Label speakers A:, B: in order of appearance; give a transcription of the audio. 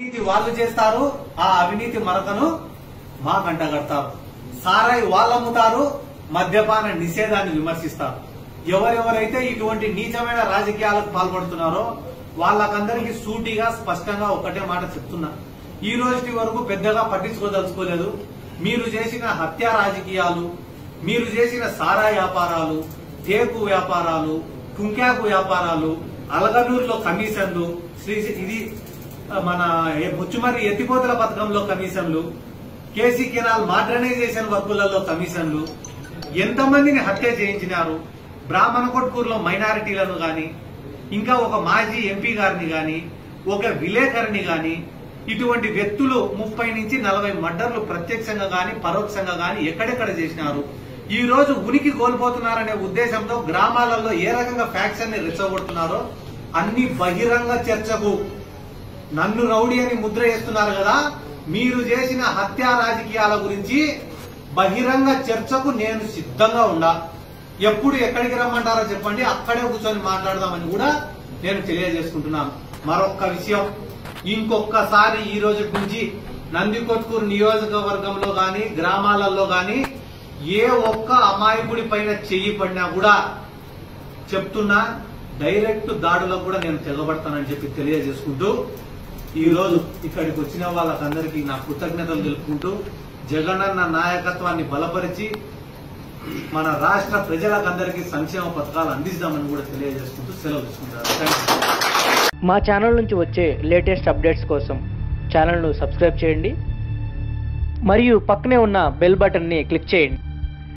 A: అవినీతి వాళ్ళు చేస్తారు ఆ అవినీతి మరకను మా కంట కడతారు సారాయి వాళ్ళు అమ్ముతారు మద్యపాన నిషేధాన్ని విమర్శిస్తారు ఎవరెవరైతే ఇటువంటి నీచమైన రాజకీయాలకు పాల్పడుతున్నారో వాళ్ళకందరికీ సూటిగా స్పష్టంగా ఒకటే మాట చెప్తున్నా ఈ రోజుటి వరకు పెద్దగా పట్టించుకోదలుచుకోలేదు మీరు చేసిన హత్య రాజకీయాలు మీరు చేసిన సారా వ్యాపారాలు టేకు వ్యాపారాలు కుంకాకు వ్యాపారాలు అలగనూరులో కమిషన్లు శ్రీ ఇది మన ఏ- ముచ్చుమర్రి ఎత్తిపోతల పథకంలో కమిషన్లు కేసీ కెనాల్ మోడర్నైజేషన్ వర్కులలో కమిషన్లు ఎంతమందిని హత్య చేయించినారు బ్రాహ్మణ కొట్కూరులో మైనారిటీలను గాని ఇంకా ఒక మాజీ ఎంపీ గారిని గాని ఒక విలేకరిని గాని ఇటువంటి వ్యక్తులు ముప్పై నుంచి నలభై మర్డర్లు ప్రత్యక్షంగా గాని పరోక్షంగా గాని ఎక్కడెక్కడ చేసినారు ఈ రోజు ఉనికి కోల్పోతున్నారనే ఉద్దేశంతో గ్రామాలలో ఏ రకంగా ఫ్యాక్షన్ ని రెచ్చగొడుతున్నారో అన్ని బహిరంగ చర్చకు నన్ను రౌడీ అని ముద్ర వేస్తున్నారు కదా మీరు చేసిన హత్యా రాజకీయాల గురించి బహిరంగ చర్చకు నేను సిద్ధంగా ఉండా ఎప్పుడు ఎక్కడికి రమ్మంటారో చెప్పండి అక్కడే కూర్చొని మాట్లాడదామని కూడా నేను తెలియజేసుకుంటున్నాను మరొక్క విషయం ఇంకొక్కసారి ఈ రోజు నుంచి నందికొట్కూరు నియోజకవర్గంలో గాని గ్రామాలలో గాని ఏ ఒక్క అమాయకుడి పైన చెయ్యి పడినా కూడా చెప్తున్నా డైరెక్ట్ దాడులకు కూడా నేను తెగబడతానని చెప్పి తెలియజేసుకుంటూ ఈ రోజు ఇక్కడికి వచ్చిన వాళ్ళకందరికీ నా కృతజ్ఞతలు తెలుపుకుంటూ జగనన్న నాయకత్వాన్ని బలపరిచి మన రాష్ట్ర ప్రజలకందరికీ సంక్షేమ పథకాలు అందిస్తామని కూడా తెలియజేసుకుంటూ సెలవు తీసుకుంటారు థ్యాంక్ యూ
B: మా ఛానల్ నుంచి వచ్చే లేటెస్ట్ అప్డేట్స్ కోసం ఛానల్ను సబ్స్క్రైబ్ చేయండి మరియు పక్కనే ఉన్న బెల్ బటన్ని క్లిక్ చేయండి